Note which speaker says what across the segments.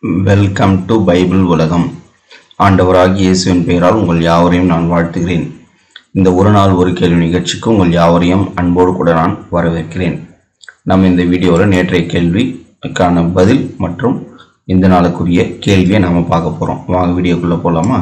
Speaker 1: welcome to Bible உலகம் ஆண்டவராகிய இயேசுவின் பெயரால் உங்கள் யாவரையும் நான் வாழ்த்துகிறேன் இந்த ஒரு நாள் ஒரு கேள்வி நிகழ்ச்சிக்கு உங்கள் யாவரையும் அன்போடு கூட நான் வரவேற்கிறேன் நம்ம இந்த வீடியோவில் நேற்றைய கேள்விக்கான பதில் மற்றும் இந்த நாளுக்குரிய கேள்வியை நாம் பார்க்க போகிறோம் வாங்க வீடியோக்குள்ளே போகலாமா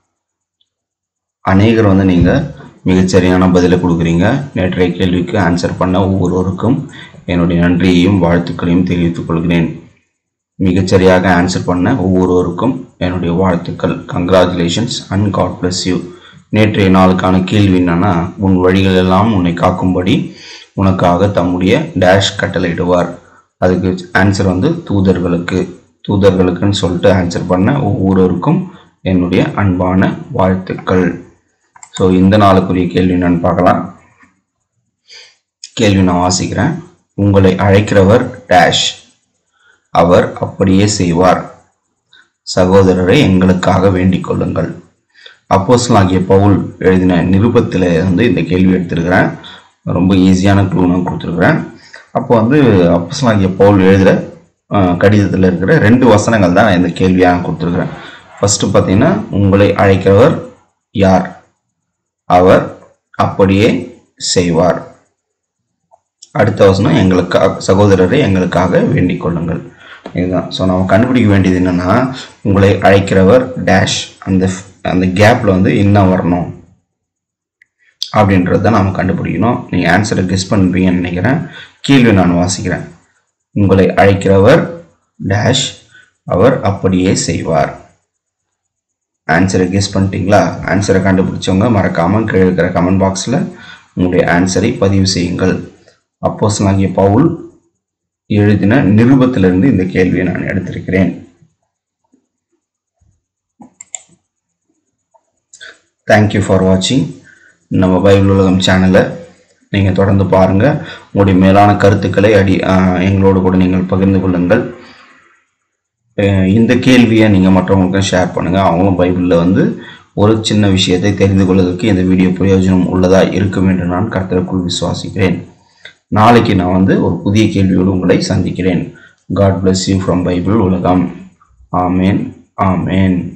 Speaker 1: அநேகர் வந்து நீங்கள் மிகச்சரியான பதிலை கொடுக்குறீங்க நேற்றைய கேள்விக்கு ஆன்சர் பண்ண ஒவ்வொருவருக்கும் என்னுடைய நன்றியையும் வாழ்த்துக்களையும் தெரிவித்துக் கொள்கிறேன் மிகச்சரியாக ஆன்சர் பண்ண ஒவ்வொருவருக்கும் என்னுடைய வாழ்த்துக்கள் congratulations and God bless you நேற்றைய நாளுக்கான கேள்வி என்னன்னா உன் வழிகள் எல்லாம் உன்னை காக்கும்படி உனக்காக தம்முடைய டேஷ் கட்டளையிடுவார் அதுக்கு ஆன்சர் வந்து தூதர்களுக்கு தூதர்களுக்குன்னு சொல்லிட்டு ஆன்சர் பண்ண ஒவ்வொருவருக்கும் என்னுடைய அன்பான வாழ்த்துக்கள் ஸோ இந்த நாளுக்குரிய கேள்வி என்னன்னு பார்க்கலாம் கேள்வி நான் வாசிக்கிறேன் உங்களை அழைக்கிறவர் டேஷ் அவர் அப்படியே செய்வார் சகோதரரை எங்களுக்காக வேண்டிக் கொள்ளுங்கள் அப்போஸ்தலனாகிய பவுல் எழுதின நிருபத்தில் வந்து இந்த கேள்வி எடுத்திருக்கிறேன் ரொம்ப ஈஸியான க்ளூ நான் கொடுத்துருக்குறேன் அப்போ வந்து அப்போஸ்தலனாகிய பவுல் எழுதுகிற கடிதத்தில் இருக்கிற ரெண்டு வசனங்கள் தான் நான் இந்த கேள்வியாக கொடுத்துருக்குறேன் ஃபஸ்ட்டு பார்த்தீங்கன்னா உங்களை அழைக்கிறவர் யார் அவர் அப்படியே செய்வார் அடுத்த வசனம் எங்களுக்காக சகோதரரை எங்களுக்காக வேண்டிக் கொள்ளுங்கள் இதுதான் ஸோ நம்ம கண்டுபிடிக்க வேண்டியது என்னன்னா உங்களை அழைக்கிறவர் டேஷ் அந்த அந்த கேப்பில் வந்து என்ன வரணும் அப்படின்றத நாம கண்டுபிடிக்கணும் நீங்கள் ஆன்சரை கெஸ் பண்ணுறீங்கன்னு நினைக்கிறேன் கேள்வி நான் வாசிக்கிறேன் உங்களை அழைக்கிறவர் டேஷ் அவர் அப்படியே செய்வார் ஆன்சரை கெஸ் பண்ணிட்டீங்களா ஆன்சரை கண்டுபிடிச்சவங்க மறக்காமல் கீழே இருக்கிற கமெண்ட் பாக்ஸில் உங்களுடைய ஆன்சரை பதிவு செய்யுங்கள் அப்போஸ் ஆகிய பவுல் எழுதின நிருபத்திலிருந்து இந்த கேள்வியை நான் எடுத்திருக்கிறேன் தேங்க்யூ ஃபார் வாட்சிங் நம்ம பைபிள் உலகம் சேனலை நீங்கள் தொடர்ந்து பாருங்கள் உங்களுடைய மேலான கருத்துக்களை அடி ஆஹ் எங்களோடு கூட நீங்கள் பகிர்ந்து கொள்ளுங்கள் அஹ் இந்த கேள்வியை நீங்கள் மற்றவங்களுக்கும் ஷேர் பண்ணுங்கள் அவங்களும் பைபிளில் வந்து ஒரு சின்ன விஷயத்தை தெரிந்து கொள்வதற்கு இந்த வீடியோ பிரயோஜனம் உள்ளதா இருக்கும் என்று நான் கர்த்தருக்குள் விசுவாசிக்கிறேன் நாளைக்கு நான் வந்து ஒரு புதிய கேள்வியோடு உங்களை சந்திக்கிறேன் God bless you from Bible உலகம் ஆமேன் ஆமேன்